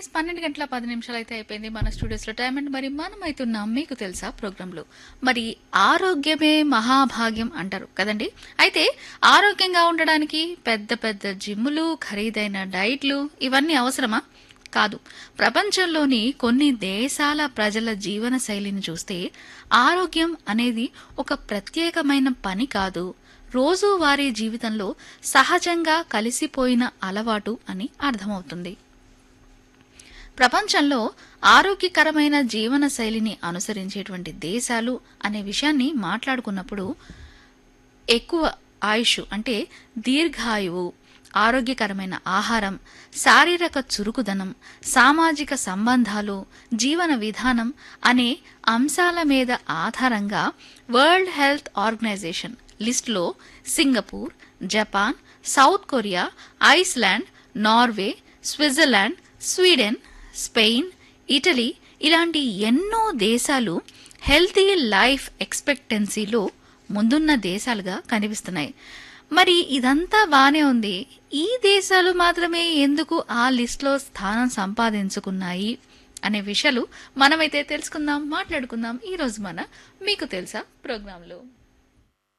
yes పన్నెండు గంటల పది నిమిషాలు అయితే అయిపోయింది మన స్టూడియోస్లో టైం అండ్ మరి మనం అవుతున్నాం మీకు తెలుసా ప్రోగ్రాంలో మరి ఆరోగ్యమే మహాభాగ్యం అంటారు కదండి అయితే ఆరోగ్యంగా ఉండడానికి పెద్ద పెద్ద జిమ్ములు ఖరీదైన డైట్లు ఇవన్నీ అవసరమా కాదు ప్రపంచంలోని కొన్ని దేశాల ప్రజల జీవన శైలిని చూస్తే ఆరోగ్యం అనేది ఒక ప్రత్యేకమైన పని కాదు రోజువారీ జీవితంలో సహజంగా కలిసిపోయిన అలవాటు అని అర్థమవుతుంది ప్రపంచంలో ఆరోగ్యకరమైన జీవన శైలిని అనుసరించేటువంటి దేశాలు అనే విషయాన్ని మాట్లాడుకున్నప్పుడు ఎక్కువ ఆయుష్ అంటే దీర్ఘాయువు ఆరోగ్యకరమైన ఆహారం శారీరక చురుకుదనం సామాజిక సంబంధాలు జీవన విధానం అనే అంశాల మీద ఆధారంగా వరల్డ్ హెల్త్ ఆర్గనైజేషన్ లిస్టులో Singapore Japan South Korea Iceland Norway Switzerland Sweden Spain Italy ఇలాంటి ఎన్నో దేశాలు హెల్తీ లైఫ్ ఎక్స్పెక్టెన్సీలో ముందున్న దేశాలుగా కనిపిస్తున్నాయి మరి ఇదంతా బానే ఉంది ఈ దేశాలు మాత్రమే ఎందుకు ఆ లిస్ట్లో స్థానం సంపాదించుకున్నాయి అనే విషయాలు మనమైతే తెలుసుకుందాం మాట్లాడుకుందాం ఈ రోజు మన మీకు తెలుసా ప్రోగ్రాంలో